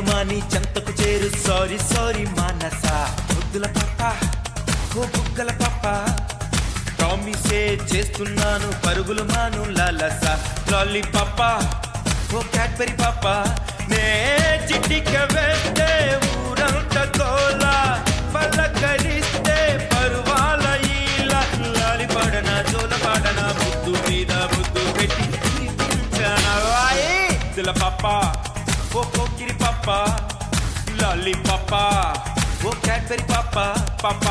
మాని చెంతకు చేరు సారీ సారీ మానస ముద్దుల పప్ప ఓ బుగ్గల పప్ప ప్రామిసే చేస్తున్నాను పరుగులు మాను లాలస లాలీ పప్ప ఓ క్యాడ్బరీ పప్ప నే చిటిక వేస్తే ఊరంత కోలా పలకరిస్తే పరువాల ఈల లాలి పడన జోల పడన ముద్దు మీద ముద్దు పెట్టి దిల పప్ప ఓ కోకిరి పప్ప లాలి పప్ప ఓ క్యాడ్బరీ పప్ప పప్ప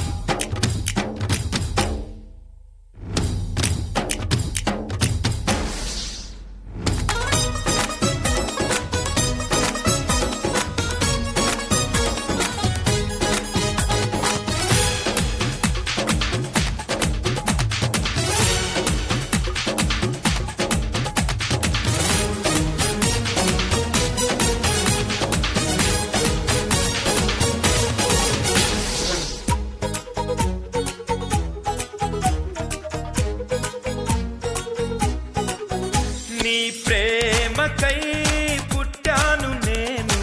నీ ప్రేమకై పుట్టాను నేను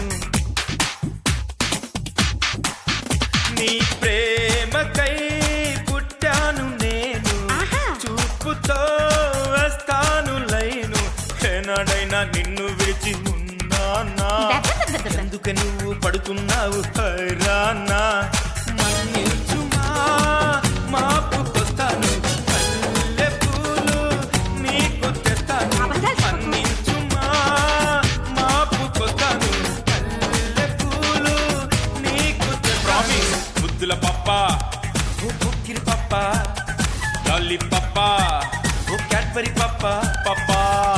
నీ ప్రేమకై పుట్టాను నేను ఆహా. చూపుతో వేస్తాను లైను ఏనాడైనా నిన్ను విడిచి ఉన్నానా దద్దదద్దదద. ఎందుకు నువ్వు పడుతున్నావు హైరానా మన్నించుమా మాపుకొస్తాను పల్లె పూలు నీకు తెస్తాను అబద్ధాలు చెప్పకు. మన్నించుమా మాపుకొస్తాను పల్లె పూలు నీకు ప్రామిస్ ముద్దుల పప్ప ఓ బుక్కిరి పప్ప లాలి పప్ప ఓ క్యాడ్బరీ పప్ప పప్ప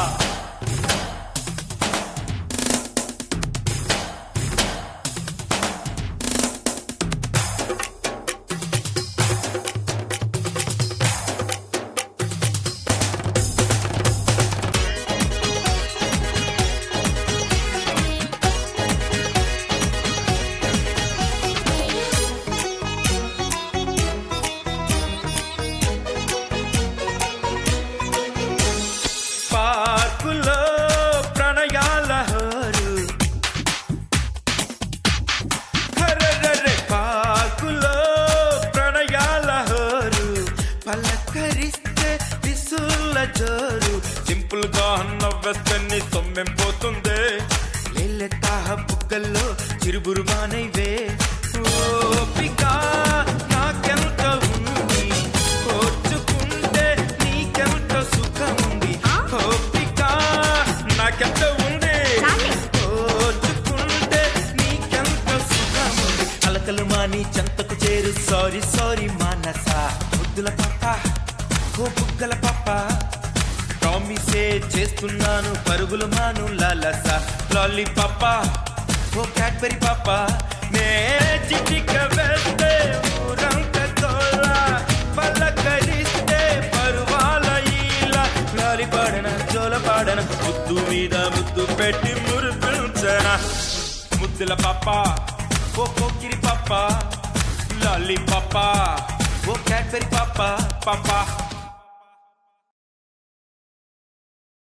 పార్కులో ప్రణయాల హోరు హరరరే పార్కులో ప్రణయాల హోరు పలకరిస్తే విసుల జోరు సింపుల్ గా నవ్వేస్తే నీ సొమ్మెం పోతుంది లేలెత్తా బుగ్గల్లో చిరుబురు మానైవే ఓపిక నాకెంత ఉంది ఓర్చుకుంటే నీకెంత సుఖం ఉంది ఓపిక నాకెంత ఉంది చాలే. ఓర్చుకుంటే నీకెంత సుఖం ఉంది అలకలు మాని చెంతకు చేరు సారీ సారీ మానస ముద్దుల పప్ప ఓ బుగ్గల పప్ప ప్రామిసే చేస్తున్నాను పరుగులు మాను లాలస లాలీ పప్ప ఓ క్యాడ్బరీ పప్ప నే చిటిక వేస్తే ఊరంత తోలా పలకరిస్తే పరువాల ఈల లాలి పాడన జోల పాడన ముద్దు మీద ముద్దు పెట్టి మురిపించన ముద్దుల పప్ప ఓ కోకిరి పప్ప లాలి పప్ప ఓ క్యాడ్బరీ పప్ప పప్ప